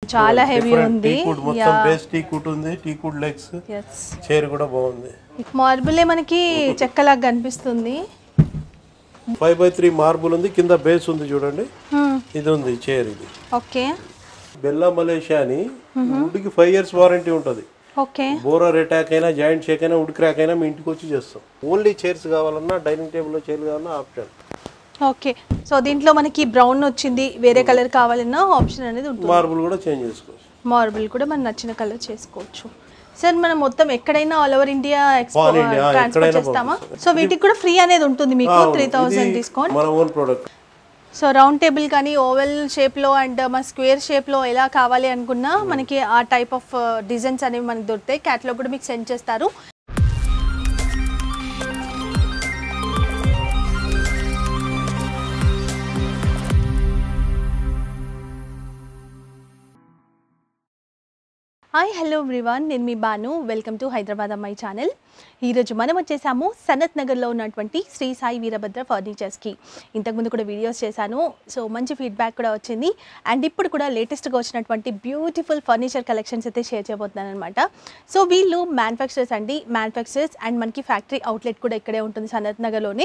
చాలా హెవీ ఉంది టీకుడ్ మొత్తం బేస్ టీకుడ్ ఉంది టీకుడ్ లెగ్స్ ఎస్ చైర్ కూడా బాగుంది మార్బులే మనకి చెక్కలాగా కనిపిస్తుంది ఫైవ్ బై త్రీ మార్బుల్ ఉంది కింద బేస్ ఉంది చూడండి ఇది ఉంది చైర్ ఇది ఓకే బెల్లా మలేషియా అని వుడ్కి ఫైవ్ ఇయర్స్ వారంటీ ఉంటుంది ఓకే బోరర్ అటాక్ అయినా జాయింట్ షేక్ అయినా వుడ్ క్రాక్ అయినా మీ ఇంటికి వచ్చి చేస్తాం ఓన్లీ చైర్స్ కావాలన్నా డైనింగ్ టేబుల్లో చైర్ కావాలన్నా ఆప్షన్ ఓకే సో దీంట్లో మనకి బ్రౌన్ వచ్చింది వేరే కలర్ కావాలన్నా ఆప్షన్ అనేది ఉంటుంది మార్బుల్ కూడా చేంజ్ చేసుకోవచ్చు మార్బుల్ కూడా మనం నచ్చిన కలర్ చేసుకోవచ్చు సార్ మనం మొత్తం ఎక్కడైనా all over India All India, transport ఎక్కడైనా చేస్తామా సో వీటికి కూడా ఫ్రీ అనేది ఉంటుంది మీకు త్రీ థౌజండ్ డిస్కౌంట్ మన own product so round table కానీ ఓవెల్ షేప్లో అండ్ మన స్క్వేర్ షేప్లో ఎలా కావాలి అనుకున్నా మనకి ఆ టైప్ ఆఫ్ డిజైన్స్ అనేవి మనకి దొరుకుతాయి క్యాట్లో కూడా మీకు సెండ్ చేస్తారు హాయ్ హలో ఎవ్రీవన్ నేను మీ బాను వెల్కమ్ టు హైదరాబాద్ అమ్మాయి ఛానల్ ఈరోజు మనం వచ్చేసాము సనత్ నగర్లో ఉన్నటువంటి శ్రీ సాయి వీరభద్ర ఫర్నిచర్స్కి ఇంతకుముందు కూడా వీడియోస్ చేశాను సో మంచి ఫీడ్బ్యాక్ కూడా వచ్చింది అండ్ ఇప్పుడు కూడా లేటెస్ట్గా వచ్చినటువంటి బ్యూటిఫుల్ ఫర్నిచర్ కలెక్షన్స్ అయితే షేర్ చేయబోతున్నాను అనమాట సో వీళ్ళు మ్యానుఫ్యాక్చరర్స్ అండి మ్యానుఫ్యాక్చరర్స్ అండ్ మనకి ఫ్యాక్టరీ అవుట్లెట్ కూడా ఇక్కడే ఉంటుంది సనత్ నగర్లోనే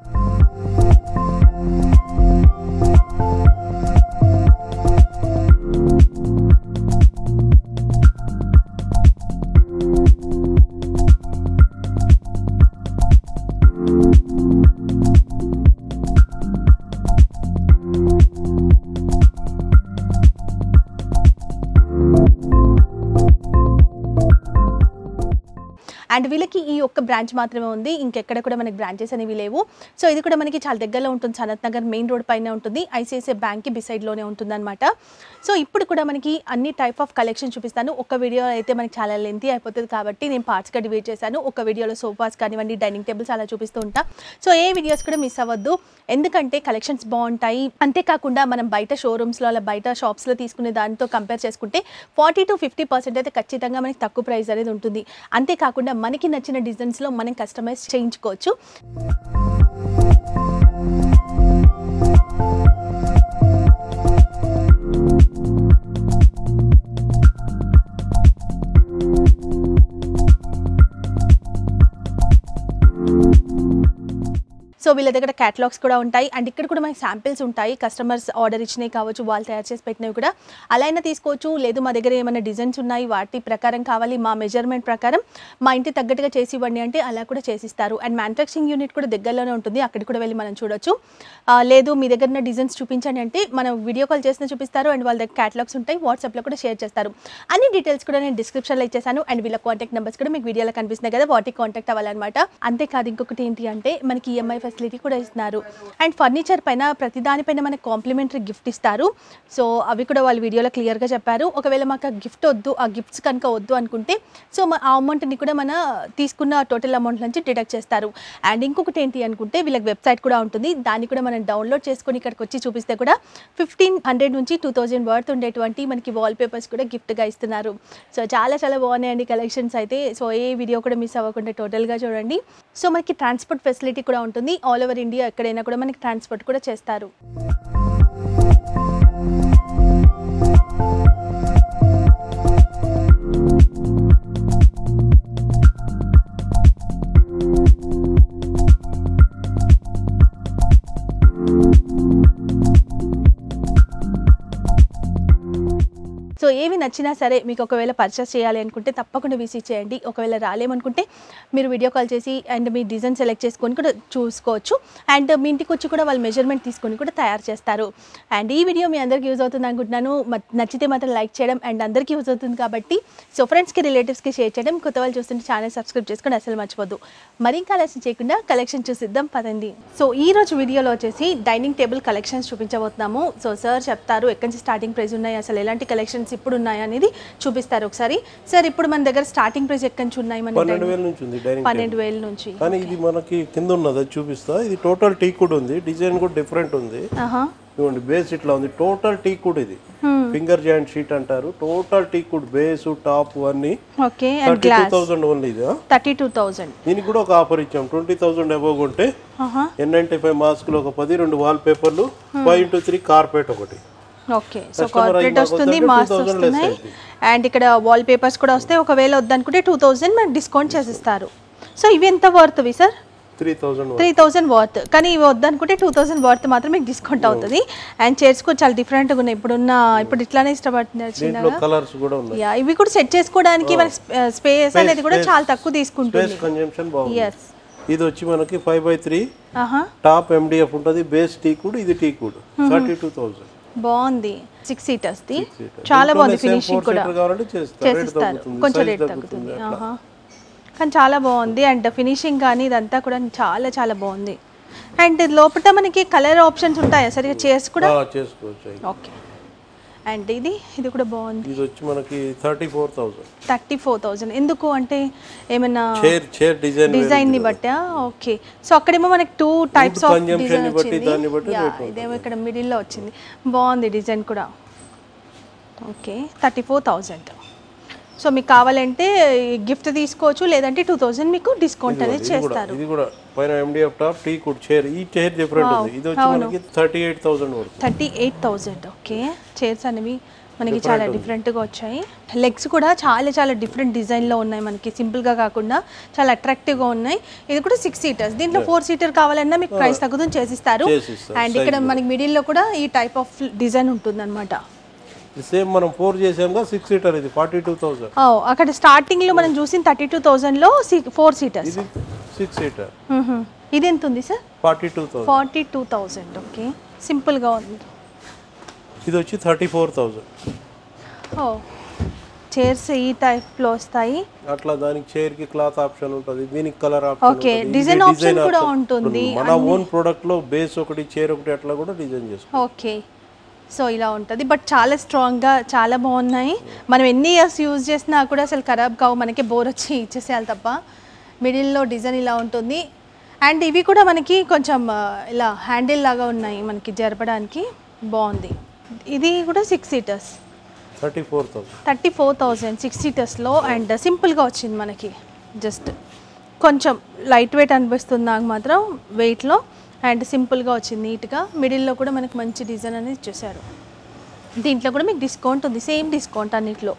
అండ్ వీళ్ళకి ఈ ఒక్క బ్రాంచ్ మాత్రమే ఉంది ఇంకెక్కడ కూడా మనకి బ్రాంచెస్ అనేవి లేవు సో ఇది కూడా మనకి చాలా దగ్గరలో ఉంటుంది సనత్ నగర్ మెయిన్ రోడ్ పైన ఉంటుంది ఐసిఐసిఐ బ్యాంక్కి బిసైడ్లోనే ఉంటుంది అనమాట సో ఇప్పుడు కూడా మనకి అన్ని టైప్ ఆఫ్ కలెక్షన్ చూపిస్తాను ఒక వీడియో అయితే మనకి చాలా లెంతీ అయిపోతుంది కాబట్టి నేను పార్ట్స్గా డివైడ్ చేశాను ఒక వీడియోలో సోఫాస్ కానివ్వండి డైనింగ్ టేబుల్స్ అలా చూపిస్తూ ఉంటా సో ఏ వీడియోస్ కూడా మిస్ అవ్వద్దు ఎందుకంటే కలెక్షన్స్ బాగుంటాయి అంతేకాకుండా మనం బయట షోరూమ్స్లో అలా బయట షాప్స్లో తీసుకునే దానితో కంపేర్ చేసుకుంటే ఫార్టీ టు ఫిఫ్టీ పర్సెంట్ అయితే ఖచ్చితంగా మనకి తక్కువ ప్రైస్ అనేది ఉంటుంది అంతేకాకుండా మనకి నచ్చిన డిజైన్స్లో మనం కస్టమైజ్ చేయించుకోవచ్చు సో వీళ్ళ దగ్గర క్యాటలాగ్స్ కూడా ఉంటాయి అండ్ ఇక్కడ కూడా మనకి శాంపిల్స్ ఉంటాయి కస్టమర్స్ ఆర్డర్ ఇచ్చినవి కావచ్చు వాళ్ళు తయారు చేసి పెట్టినవి కూడా అలా అయినా తీసుకోవచ్చు లేదు మా దగ్గర ఏమైనా డిజైన్స్ ఉన్నాయి వాటి ప్రకారం కావాలి మా మెజర్మెంట్ ప్రకారం మా ఇంటి తగ్గట్టుగా చేసి ఇవ్వండి అంటే అలా కూడా చేసిస్తారు అండ్ మ్యానుఫ్యాక్చరింగ్ యూనిట్ కూడా దగ్గరలోనే ఉంటుంది అక్కడికి కూడా వెళ్ళి మనం చూడొచ్చు ఆ, లేదు మీ దగ్గర ఉన్న డిజైన్స్ చూపించండి అంటే మనం వీడియో కాల్ చేసిన చూపిస్తారు అండ్ వాళ్ళ దగ్గర క్యాటలాగ్స్ ఉంటాయి వాట్సాప్లో కూడా షేర్ చేస్తారు అన్ని డీటెయిల్స్ కూడా నేను డిస్క్రిప్షన్లో ఇచ్చేసాను అండ్ వీళ్ళ కాంటాక్ట్ నెంబర్స్ కూడా మీకు వీడియోలో కనిపిస్తున్నాయి కదా వాటికి కాంటాక్ట్ అవ్వాలన్నమాట అంతేకాదు ఇంకొకటి ఏంటి అంటే మనకి ఈఎంఐ ఫెసిలిటీ కూడా ఇస్తున్నారు అండ్ ఫర్నిచర్ పైన ప్రతి దానిపైన మనకి కాంప్లిమెంటరీ గిఫ్ట్ ఇస్తారు సో అవి కూడా వాళ్ళు వీడియోలో క్లియర్గా చెప్పారు ఒకవేళ మాకు ఆ గిఫ్ట్ వద్దు ఆ గిఫ్ట్స్ కనుక వద్దు అనుకుంటే సో మ- ఆ అమౌంట్ని కూడా మన తీసుకున్న టోటల్ అమౌంట్ నుంచి డిడక్ట్ చేస్తారు అండ్ ఇంకొకటి ఏంటి అనుకుంటే వీళ్ళకి వెబ్సైట్ కూడా ఉంటుంది దాన్ని కూడా మనం డౌన్లోడ్ చేసుకొని ఇక్కడికి వచ్చి చూపిస్తే కూడా ఫిఫ్టీన్ హండ్రెడ్ నుంచి టూ థౌజండ్ వర్త్ ఉండేటువంటి మనకి వాల్ పేపర్స్ కూడా గిఫ్ట్గా ఇస్తున్నారు సో చాలా చాలా బాగున్నాయండి కలెక్షన్స్ అయితే సో ఏ వీడియో కూడా మిస్ అవ్వకుండా టోటల్గా చూడండి సో మనకి ట్రాన్స్పోర్ట్ ఫెసిలిటీ కూడా ఉంటుంది ఆల్ ఓవర్ ఇండియా ఎక్కడైనా కూడా మనకి ట్రాన్స్పోర్ట్ కూడా చేస్తారు సో ఏవి నచ్చినా సరే మీకు ఒకవేళ పర్చేస్ చేయాలి అనుకుంటే తప్పకుండా విజిట్ చేయండి ఒకవేళ రాలేమనుకుంటే మీరు వీడియో కాల్ చేసి అండ్ మీ డిజైన్ సెలెక్ట్ చేసుకొని కూడా చూసుకోవచ్చు అండ్ మీ ఇంటికి వచ్చి కూడా వాళ్ళు మెజర్మెంట్ తీసుకొని కూడా తయారు చేస్తారు అండ్ ఈ వీడియో మీ అందరికీ యూజ్ అవుతుంది అనుకుంటున్నాను మ- నచ్చితే మాత్రం లైక్ చేయడం అండ్ అందరికీ యూజ్ అవుతుంది కాబట్టి సో ఫ్రెండ్స్కి రిలేటివ్స్కి షేర్ చేయడం కొత్త వాళ్ళు చూస్తుంటే ఛానల్ సబ్స్క్రైబ్ చేసుకొని అసలు మర్చిపోద్దు మరి ఇంకా ఆలస్యం చేయకుండా కలెక్షన్ చూసిద్దాం పదండి సో ఈ రోజు వీడియోలో వచ్చేసి డైనింగ్ టేబుల్ కలెక్షన్స్ చూపించబోతున్నాము సో సార్ చెప్తారు ఎక్కడి నుంచి స్టార్టింగ్ ప్రైస్ ఉన్నాయి అసలు ఎలాంటి కలెక్షన్స్ ఇప్పుడు ఉన్నాయి అనేది చూపిస్తారు ఒకసారి సార్ ఇప్పుడు మన దగ్గర స్టార్టింగ్ ప్రైస్ ఎక్కడి నుంచి ఉన్నాయి మన పన్నెండు వేల నుంచి ఉంది డైనింగ్ పన్నెండు వేల నుంచి కానీ ఇది మనకి కింద ఉన్నది అది చూపిస్తా ఇది టోటల్ టీ కూడా ఉంది డిజైన్ కూడా డిఫరెంట్ ఉంది ఆహా ఇవ్వండి బేస్ ఇట్లా ఉంది టోటల్ టీ కూడా ఇది ఫింగర్ జాయింట్ షీట్ అంటారు total teak wood base top అన్ని okay and thirty two glass thousand only ఇది థర్టీ టూ థౌజండ్ దీనికి కూడా ఒక ఆఫర్ ఇచ్చాం ట్వంటీ థౌసండ్ అబోవ్ కొంటే ఆహా ఎన్ నైన్టీ ఫైవ్ మాస్క్లు ఒక పది రెండు వాల్ పేపర్లు ఫైవ్ ఇంటూ త్రీ కార్పెట్ ఒకటి ఓకే సో Customer కార్పొరేట్ మాకు వస్తుంది వద్దంటే మాస్ 2000 less వస్తున్నాయి అవుతుంది. అండ్ ఇక్కడ వాల్ పేపర్స్ కూడా వస్తాయి ఒకవేళ వద్దనుకుంటే టూ థౌజండ్ మనకి డిస్కౌంట్ చేసిస్తారు సో ఇవి ఎంత వర్త్వి sir three thousand three thousand worth కానీ ఇవి వద్దనుకుంటే టూ థౌసండ్ వర్త్ మాత్రం మీకు డిస్కౌంట్ అవుతుంది అండ్ చైర్స్ కూడా చాలా డిఫరెంట్గా ఉన్నాయి ఇప్పుడున్న ఇప్పుడు ఇట్లానే ఇష్టపడుతున్నారు దీంట్లో చిన్నగా కలర్స్ కూడా ఉన్నాయి యా ఇవి కూడా సెట్ చేసుకోవడానికి మన స్పేస్ అనేది కూడా చాలా తక్కువ తీసుకుంటుంది స్పేస్ కన్జంప్షన్ బాగుంది ఎస్ ఇది వచ్చి మనకి ఫైవ్ బై త్రీ ఆహా టాప్ ఎండిఎఫ్ ఉంటుంది బేస్ టీ కుడ్ ఇది teak wood thirty two thousand బాగుంది సిక్స్ సీటర్స్ది చాలా బాగుంది ఫినిషింగ్ కూడా కావాలంటే చేస్తారు రేట్ చేసిస్తారు తగ్గుతుంది కొంచెం size రేట్ తగ్గుతుంది తగ్గుతుంది ఆహా కానీ చాలా బాగుంది అండ్ ఫినిషింగ్ కానీ ఇదంతా కూడా చాలా చాలా బాగుంది అండ్ లోపల మనకి కలర్ ఆప్షన్స్ ఉంటాయా సరిగా చైర్స్ కూడా ఆ, చేసుకోవచ్చు అవి. ఓకే అండ్ ఇది ఇది కూడా బాగుంది ఇది వచ్చి మనకి thirty four thousand thirty four thousand ఎందుకు అంటే ఏమైనా చైర్ చైర్ డిజైన్ డిజైన్ ని బట్టా ఓకే సో అక్కడేమో మనకి two types of consumption design ని బట్టి, వచ్చింది దాన్ని బట్టి యా ఇదేమో ఇక్కడ మిడిల్లో వచ్చింది బాగుంది డిజైన్ కూడా okay thirty four thousand so మీకు కావాలంటే గిఫ్ట్ తీసుకోవచ్చు లేదంటే టూ థౌజండ్ మీకు డిస్కౌంట్ అనేది ఇది కూడా చేస్తారు ఇది కూడా పైన MDF top teak wood chair ఈ చైర్ డిఫరెంట్ ఉంది ఇది వచ్చి మనకి థర్టీ ఎయిట్ థౌసండ్ వరకు thirty eight thousand okay chairs అనేవి మనకి చాలా డిఫరెంట్గా వచ్చాయి లెగ్స్ కూడా చాలా చాలా డిఫరెంట్ డిజైన్లో ఉన్నాయి మనకి సింపుల్గా కాకుండా చాలా అట్రాక్టివ్గా ఉన్నాయి ఇది కూడా సిక్స్ సీటర్స్ దీంట్లో ఫోర్ సీటర్ కావాలన్నా మీకు ప్రైస్ తగ్గుతుంది చేసిస్తారు చేసిస్తారు. అండ్ ఇక్కడ మనకి మిడిల్లో కూడా ఈ టైప్ ఆఫ్ డిజైన్ ఉంటుంది అనమాట సేమ్ మనం ఫోర్ చేసాంగా సిక్స్ సీటర్ ఇది ఫార్టీ టూ థౌసండ్ అక్కడ స్టార్టింగ్లో మనం చూసిన థర్టీ టూ థౌజండ్లో ఫోర్ సీటర్స్ ఇది సిక్స్ సీటర్ ఇది ఎంత ఉంది sir forty two thousand forty two thousand okay సింపుల్గా ఉంది ఇది వచ్చి థర్టీ ఫోర్ థౌసండ్ ఓ చైర్స్ ఈ టైప్లో వస్తాయి అట్లా దానికి చైర్ కి క్లాత్ ఆప్షన్ ఉంటుంది దీనికి కలర్ ఆప్షన్ Okay, ఉంటుంది. design ఇది option కూడా option. ఉంటుంది. మన ఓన్ ప్రోడక్ట్ లో బేస్ ఒకటి చైర్ ఒకటి అట్లా కూడా డిజైన్ చేసుకో ఓకే సో ఇలా ఉంటుంది బట్ చాలా స్ట్రాంగ్గా చాలా బాగున్నాయి మనం ఎన్ని ఇయర్స్ యూజ్ చేసినా కూడా అసలు ఖరాబ్ కావు మనకి బోర్ వచ్చి ఇచ్చేసేయాలి తప్ప మిడిల్లో డిజైన్ ఇలా ఉంటుంది అండ్ ఇవి కూడా మనకి కొంచెం ఆ, ఇలా హ్యాండిల్ లాగా ఉన్నాయి మనకి జరపడానికి బాగుంది ఇది కూడా six seaters thirty four thousand thirty four thousand six సీటర్స్లో అండ్ సింపుల్గా వచ్చింది మనకి జస్ట్ కొంచెం లైట్ వెయిట్ అనిపిస్తుంది నాకు మాత్రం వెయిట్లో అండ్ సింపుల్గా వచ్చింది నీట్గా మిడిల్లో కూడా మనకి మంచి డిజైన్ అనేది ఇచ్చేసారు దీంట్లో కూడా మీకు డిస్కౌంట్ ఉంది సేమ్ డిస్కౌంట్ అన్నిట్లో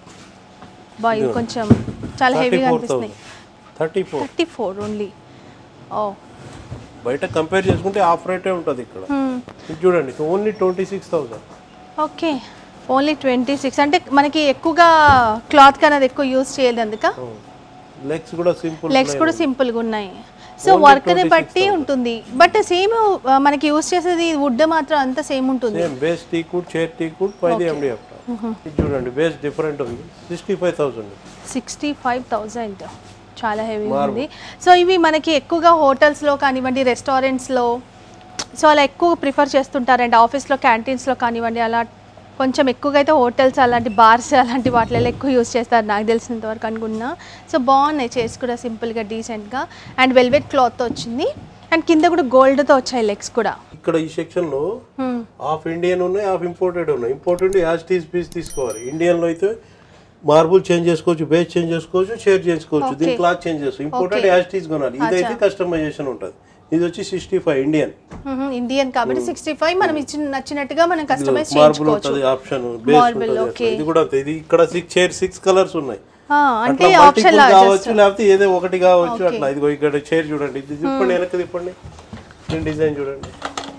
బా ఇవి కొంచెం చాలా థర్టీ హెవీగా ఫోర్ అనిపిస్తున్నాయి thousand thirty four thirty four only ఓ బయట కంపేర్ చేసుకుంటే ఆఫ్ రేటే ఉంటుంది ఇక్కడ ఇది చూడండి only twenty six thousand okay only twenty six అంటే మనకి ఎక్కువగా క్లాత్ అనేది ఎక్కువ యూజ్ చేయలేదు అందుక లెగ్స్ కూడా సింపుల్ లెగ్స్ కూడా సింపుల్గా ఉన్నాయి సో వర్క్ని బట్టి ఉంటుంది బట్ సేమ్ మనకి యూస్ చేసేది వుడ్ మాత్రం అంత సేమ్ ఉంటుంది same base teak wood chair teak wood పైది ఎండిఎఫ్ ఇది చూడండి బేస్ డిఫరెంట్ ఉంది sixty five thousand sixty five thousand చాలా హెవీ ఉంది సో ఇవి మనకి ఎక్కువగా హోటల్స్లో కానివ్వండి రెస్టారెంట్స్లో సో అలా ఎక్కువ ప్రిఫర్ చేస్తుంటారు అండ్ ఆఫీస్లో క్యాంటీన్స్లో కానివ్వండి అలా కొంచెం ఎక్కువగా అయితే హోటల్స్ అలాంటి బార్స్ అలాంటి వాటిలో ఎక్కువ యూస్ చేస్తారు నాకు తెలిసినంత వరకు అనుకున్నా సో బాగున్నాయి చైర్స్ కూడా సింపుల్గా డీసెంట్గా అండ్ వెల్వెట్ క్లాత్తో వచ్చింది అండ్ కింద కూడా గోల్డ్తో వచ్చాయి లెగ్స్ కూడా ఇక్కడ ఈ సెక్షన్ లో Hmm. హాఫ్ ఇండియన్ ఉన్నాయి హాఫ్ ఇంపోర్టెడ్ ఉన్నాయి ఇంపోర్టెడ్ యాజ్ టీస్ పీస్ తీసుకోవాలి ఇండియన్ లో అయితే మార్బుల్ చేంజ్ చేసుకోవచ్చు బేస్ చేంజ్ చేసుకోవచ్చు షేర్ చేసుకోవచ్చు దీని క్లాత్ చేంజ్ చేసుకోవచ్చు ఇంపోర్టెడ్ యాజ్ టీస్ కొనాలి ఇదైతే కస్టమైజేషన్ ఉంటుంది ఇది వచ్చి సిక్స్టీ ఫైవ్ ఇండియన్ ఇండియన్ కాబట్టి సిక్స్టీ ఫైవ్ మనం ఇచ్చిన నచ్చినట్టుగా మనం కస్టమైజ్ మార్బుల్ చేయించుకోవచ్చు ఉంటుంది ఆప్షన్ బేస్ Marble, ఉంటుంది okay. అట్లా. ఇది కూడా అంతే ఇది ఇక్కడ సిక్స్ చైర్ సిక్స్ కలర్స్ ఉన్నాయి ఆ, అంటే అట్లా ఆప్షన్ మల్టిపుల్ లాగా కావచ్చు లేకపోతే ఏదో ఒకటి కావచ్చు అట్లా ఇదిగో ఇక్కడ చైర్ చూడండి ఇది తిప్పండి వెనక్కి తిప్పండి దీని డిజైన్ చూడండి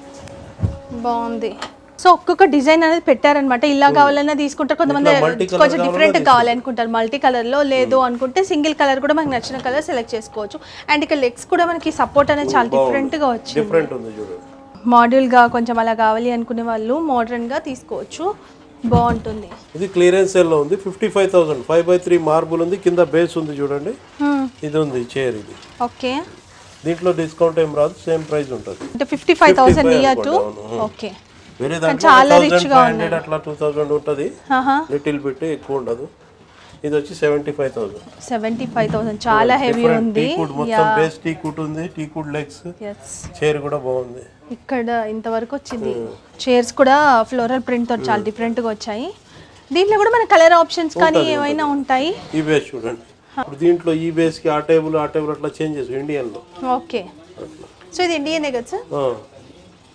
బాగుంది సో ఒక్కొక్క డిజైన్ అనేది పెట్టారనమాట ఇలా కావాలన్నా తీసుకుంటారు కొంతమంది ఇట్లా multi colour కొంచెం కావాలన్నా డిఫరెంట్ కావాలనుకుంటారు మల్టీ కలర్ లో లేదు అనుకుంటే సింగిల్ కలర్ కూడా మనకి నచ్చిన కలర్ సెలెక్ట్ చేసుకోవచ్చు అండ్ ఇక్కడ లెగ్స్ కూడా మనకి సపోర్ట్ అనేది చాలా డిఫరెంట్ గా వచ్చింది డిఫరెంట్ ఉంది చూడండి మోడల్ గా కొంచెం అలా కావాలి అనుకునే వాళ్ళు మోడర్న్ గా తీసుకోవచ్చు బాగుంటుంది ఇది క్లియరెన్స్ సేల్ లో ఉంది fifty five thousand five by three marble ఉంది కింద బేస్ ఉంది చూడండి ఇది ఉంది చైర్ ఇది ఓకే దీంట్లో డిస్కౌంట్ ఏం రాదు సేమ్ ప్రైస్ ఉంటుంది అంటే fifty five thousand year okay వేరే చాలా దాంట్లో rich థౌసండ్ గా ఫైవ్ హండ్రెడ్ అట్లా టూ థౌసండ్ ఉంటుంది ఆహా లిటిల్ బిట్ ఎక్కువ ఉండదు ఇది వచ్చి seventy five thousand seventy five thousand చాలా హెవీ టీ ఉంది కుడ్ మొత్తం బేస్ టీ కుడ్ ఉంది teak wood legs yes chair కూడా బాగుంది ఇక్కడ ఇంతవరకు వచ్చింది చైర్స్ కూడా ఫ్లోరల్ ప్రింట్ తో చాలా డిఫరెంట్ గా వచ్చాయి దీంట్లో కూడా మన కలర్ ఆప్షన్స్ కానీ ఏమైనా ఉంటాయి ఈ బేస్ చూడండి ఇప్పుడు దీంట్లో ఈ బేస్ కి ఆ టేబుల్ ఆ టేబుల్ అట్లా చేంజ్ చేసి ఇండియన్ లో ఓకే అట్లా సో ఇది ఇండియనే కదా సార్ ఆ.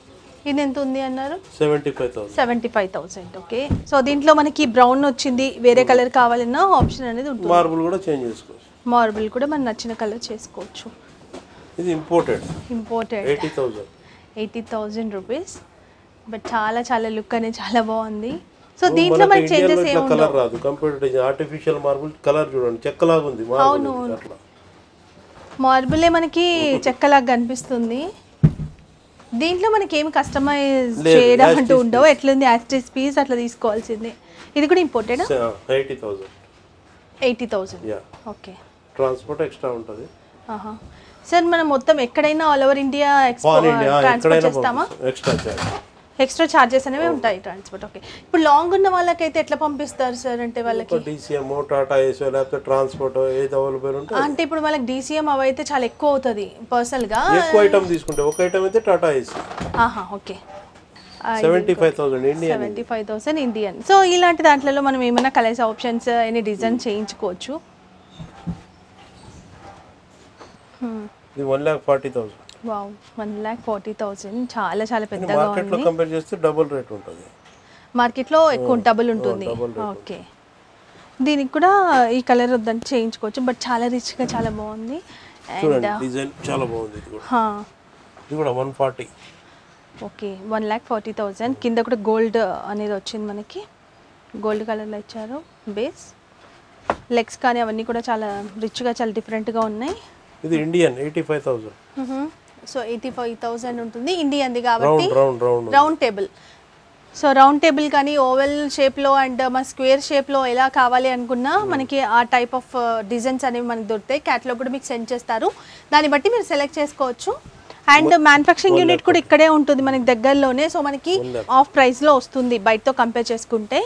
ఇది ఎంత ఉంది అన్నారు seventy five thousand seventy five thousand okay so దీంట్లో మనకి బ్రౌన్ వచ్చింది వేరే కలర్ కావాలన్నా ఆప్షన్ అనేది ఉంటుంది మార్బుల్ కూడా చేంజ్ చేసుకోవచ్చు మార్బుల్ కూడా మనం నచ్చిన కలర్ చేసుకోవచ్చు ఇది imported imported eighty thousand eighty thousand rupees but చాలా చాలా లుక్ అనేది చాలా బాగుంది సో దీంట్లో మనకి చేంజెస్ ఇట్లా ఏమి కలర్ రాదు కంప్యూటర్ ఆర్టిఫిషియల్ మార్బుల్ కలర్ చూడండి చెక్కలాగా ఉంది మార్బుల్ అట్లా మార్బులే మనకి చెక్కలాగా కనిపిస్తుంది దీంట్లో మనకి ఏమి కస్టమైజ్ లేదు, చేయడం as అంటూ is ఉండవు ఎట్లుంది యాస్టిస్ పీస్ అట్లా తీసుకోవాల్సిందే ఇది కూడా imported eighty thousand eighty thousand yeah okay transport extra ఉంటుంది సార్ మనం మొత్తం ఎక్కడైనా all over India all India transport ఎక్కడైనా చేస్తామా ఎక్స్ట్రా చార్జ్ ఎక్స్ట్రా చార్జెస్ అనేవి ఉంటాయి ట్రాన్స్పోర్ట్ ఓకే ఇప్పుడు లాంగ్ ఉన్న వాళ్ళకైతే ఎట్లా పంపిస్తారు సార్ అంటే వాళ్ళకి డీసీఎం టాటా ఏసో లేకపోతే ట్రాన్స్పోర్ట్ ఏది అవైలబుల్ ఉంటే అంటే ఇప్పుడు వాళ్ళకి డీసీఎం అవి అయితే చాలా ఎక్కువ అవుతుంది పర్సనల్గా ఎక్కువ ఐటమ్ తీసుకుంటే ఒక ఐటమ్ అయితే టాటా ఏసీ ఆహా okay seventy five thousand Indian seventy five thousand Indian so ఇలాంటి దాంట్లో మనం ఏమైనా కలర్స్ ఆప్షన్స్ ఎనీ డిజైన్ చేయించుకోవచ్చు ఇది one lakh forty thousand wow one lakh forty thousand చాలా చాలా పెద్దగా మార్కెట్లో ఉంది కంపేర్ చేస్తే డబుల్ రేట్ ఉంటుంది మార్కెట్లో ఎక్కువ డబుల్ ఉంటుంది ఓకే దీనికి కూడా ఈ కలర్ వద్దని చేయించుకోవచ్చు బట్ చాలా రిచ్గా చాలా బాగుంది అండ్ చూడండి డిజైన్ చాలా బాగుంది ఇది కూడా ఇది కూడా one forty okay one lakh forty thousand కింద కూడా గోల్డ్ అనేది వచ్చింది మనకి గోల్డ్ కలర్లో ఇచ్చారు బేస్ లెగ్స్ కానీ అవన్నీ కూడా చాలా రిచ్గా చాలా డిఫరెంట్గా ఉన్నాయి ఇది Indian eighty five thousand so eighty five thousand ఉంటుంది ఇండియన్ది కాబట్టి round round round round table so round table కానీ ఓవెల్ షేప్లో అండ్ మన స్క్వేర్ షేప్లో ఎలా కావాలి అనుకున్నా మనకి ఆ టైప్ ఆఫ్ డిజైన్స్ అనేవి మనకి దొరుకుతాయి క్యాట్లో కూడా మీకు సెండ్ చేస్తారు దాన్ని బట్టి మీరు సెలెక్ట్ చేసుకోవచ్చు అండ్ మ్యానుఫ్యాక్చరింగ్ యూనిట్ కూడా ఇక్కడే ఉంటుంది మనకి దగ్గరలోనే సో మనకి ఆఫ్ ప్రైస్లో వస్తుంది బయటతో కంపేర్ చేసుకుంటే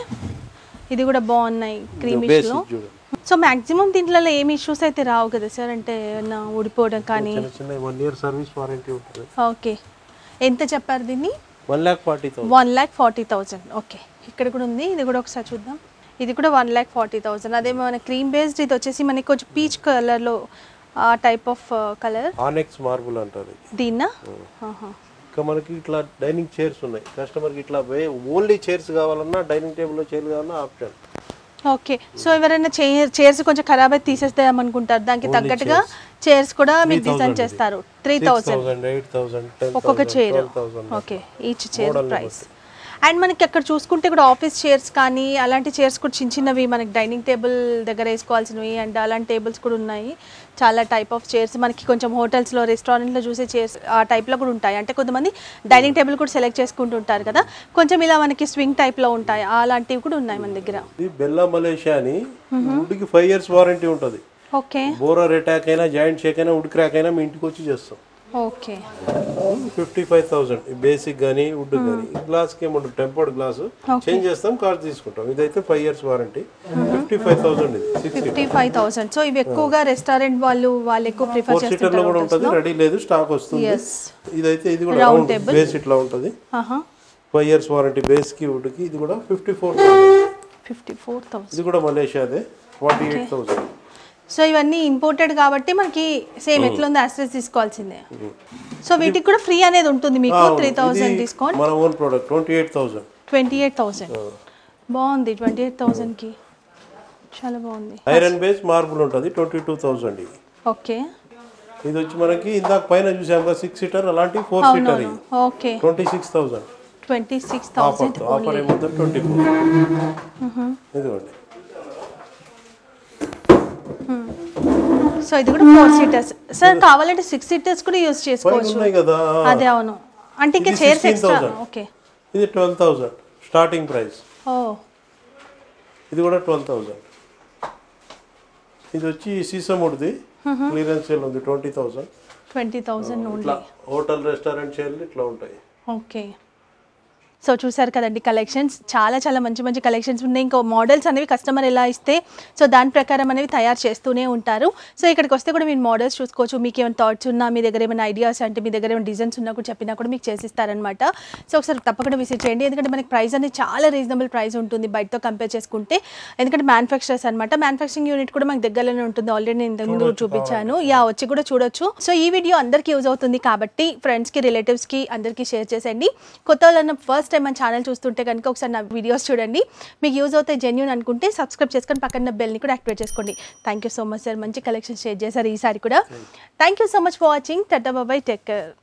ఇది కూడా బాగున్నాయి క్రీమిష్లో బేసిక్ చూడండి సో మ్యాక్సిమం దీంట్లో ఏమి ఇష్యూస్ అయితే రావు కదా సార్ అంటే ఏమన్నా ఊడిపోవడం కానీ చిన్న చిన్న వన్ ఇయర్ సర్వీస్ వారంటీ ఉంటుంది ఓకే ఎంత చెప్పారు దీన్ని one lakh forty thousand one lakh forty thousand okay ఇక్కడ కూడా ఉంది ఇది కూడా ఒకసారి చూద్దాం ఇది కూడా వన్ ల్యాక్ ఫార్టీ థౌజండ్ అదే మన క్రీమ్ బేస్డ్ ఇది వచ్చేసి మనకి కొంచెం పీచ్ కలర్లో ఆ type of colour onyx marble అంటారు ఇది దీన్నా ఆహా. ఇంకా మనకి ఇట్లా డైనింగ్ చైర్స్ ఉన్నాయి కస్టమర్కి ఇట్లా ఓన్లీ చైర్స్ కావాలన్నా డైనింగ్ టేబుల్లో చైర్ కావాలన్నా ఆప్షన్ ఓకే సో ఎవరైనా చైర్ చైర్స్ కొంచెం ఖరాబ్ అయితే తీసేస్తాం అనుకుంటారు దానికి తగ్గట్టుగా చైర్స్ కూడా మీకు డిజైన్ చేస్తారు three thousand thousand eight thousand ten ఒక్కొక్క chair thousand okay each chair price and మనకి అక్కడ చూసుకుంటే కూడా ఆఫీస్ చైర్స్ కానీ అలాంటి చైర్స్ కూడా చిన్న చిన్నవి మనకి డైనింగ్ టేబుల్ దగ్గర వేసుకోవాల్సినవి అండ్ అలాంటి టేబుల్స్ కూడా ఉన్నాయి చాలా టైప్ ఆఫ్ చైర్స్ మనకి కొంచెం హోటల్స్లో రెస్టారెంట్లో చూసే చైర్స్ ఆ టైప్లో కూడా ఉంటాయి అంటే కొంతమంది డైనింగ్ టేబుల్ కూడా సెలెక్ట్ చేసుకుంటుంటారు కదా కొంచెం ఇలా మనకి స్వింగ్ టైప్లో ఉంటాయి అలాంటివి కూడా ఉన్నాయి మన దగ్గర ఇది బెల్లా మలేషియా అని వుడ్కి ఫైవ్ ఇయర్స్ వారంటీ ఉంటుంది ఓకే బోరర్ అటాక్ అయినా జాయింట్ షేక్ అయినా వుడ్ క్రాక్ అయినా మీ ఇంటికి వచ్చి చేస్తాం okay fifty five thousand basic కానీ వుడ్ కానీ గ్లాస్కి ఏముంటుంది టెంపర్డ్ గ్లాస్ చేంజ్ చేస్తాం కార్ తీసుకుంటాం ఇదైతే five years warranty fifty five thousand ఇది six fifty five thousand so ఇవి ఎక్కువగా రెస్టారెంట్ వాళ్ళు వాళ్ళు ఎక్కువ ప్రిఫర్ ఫోర్ సీటర్ లో కూడా ఉంటుంది రెడీ లేదు స్టాక్ వస్తుంది ఎస్ ఇదైతే ఇది కూడా రౌండ్ బేస్ ఇట్లా ఉంటుంది ఫైవ్ ఇయర్స్ వారంటీ బేస్ కి వుడ్ కి ఇది కూడా fifty four fifty four thousand ఇది కూడా మలేషియాదే ఫార్టీ ఎయిట్ థౌసండ్ సో ఇవన్నీ ఇంపోర్టెడ్ కాబట్టి మనకి సేమ్ ఎట్లా ఉంది యాక్సెస్ తీసుకోవాల్సిందే సో వీటికి కూడా ఫ్రీ అనేది ఉంటుంది మీకు త్రీ థౌజండ్ డిస్కౌంట్ మన own product twenty eight thousand twenty eight thousand బాగుంది ట్వంటీ ఎయిట్ థౌసండ్కి చాలా బాగుంది ఐరన్ బేస్ మార్బుల్ ఉంటుంది ట్వంటీ టూ థౌసండ్ ఇది ఓకే ఇది వచ్చి మనకి ఇందాక పైన చూసాం కదా సిక్స్ సీటర్ అలాంటి ఫోర్ సీటర్ ఇది okay twenty six thousand twenty six offer thousand offer ఏమవుతుంది ట్వంటీ ఫోర్ ఇదిగోండి సో ఇది కూడా ఫోర్ సీటర్స్ సార్ కావాలంటే సిక్స్ సీటర్స్ కూడా యూజ్ పైన చేసుకోవచ్చు ఉన్నాయి కదా అదే అవును అంటే ఇంకా ఇది చైర్స్ ఎక్స్ట్రా 16,000. ఓకే ఇది ట్వెల్వ్ థౌసండ్ స్టార్టింగ్ ప్రైస్ ఓ ఇది కూడా ట్వెల్వ్ థౌసండ్ ఇది వచ్చి సీసముడిది క్లియరెన్స్ సేల్ ఉంది twenty thousand twenty thousand only ఇట్లా హోటల్ రెస్టారెంట్ చైర్లు ఇట్లా ఉంటాయి ఓకే సో చూసారు కదండి కలెక్షన్స్ చాలా చాలా మంచి మంచి కలెక్షన్స్ ఉన్నాయి ఇంకో మోడల్స్ అనేవి కస్టమర్ ఎలా ఇస్తే సో దాని ప్రకారం అనేవి తయారు చేస్తూనే ఉంటారు సో ఇక్కడికి వస్తే కూడా మీరు మోడల్స్ చూసుకోవచ్చు మీకు ఏమైనా థాట్స్ ఉన్నా మీ దగ్గర ఏమైనా ఐడియాస్ అంటే మీ దగ్గర ఏమైనా డిజైన్స్ ఉన్నా కూడా చెప్పినా కూడా మీకు చేసిస్తారనమాట సో ఒకసారి తప్పకుండా విజిట్ చేయండి ఎందుకంటే మనకి ప్రైస్ అనేది చాలా రీజనబుల్ ప్రైస్ ఉంటుంది బయటతో కంపేర్ చేసుకుంటే ఎందుకంటే మ్యానుఫ్యాక్చరర్స్ అనమాట మ్యానుఫ్యాక్చరింగ్ యూనిట్ కూడా మాకు దగ్గరలోనే ఉంటుంది ఆల్రెడీ నేను ఇంతకు ముందు చూపించాను యా వచ్చి కూడా చూడొచ్చు సో ఈ వీడియో అందరికీ యూజ్ అవుతుంది కాబట్టి ఫ్రెండ్స్కి రిలేటివ్స్కి అందరికీ షేర్ చేసేయండి కొత్త వాళ్ళన్న ఫస్ట్ టైం మన ఛానల్ చూస్తుంటే కనుక ఒకసారి నా వీడియోస్ చూడండి మీకు యూజ్ అవుతాయి జెన్యున్ అనుకుంటే సబ్స్క్రైబ్ చేసుకొని పక్కన బెల్ని కూడా యాక్టివేట్ చేసుకోండి thank you so much sir మంచి కలెక్షన్ షేర్ చేశారు ఈసారి కూడా thank you so much for watching tata bye bye take care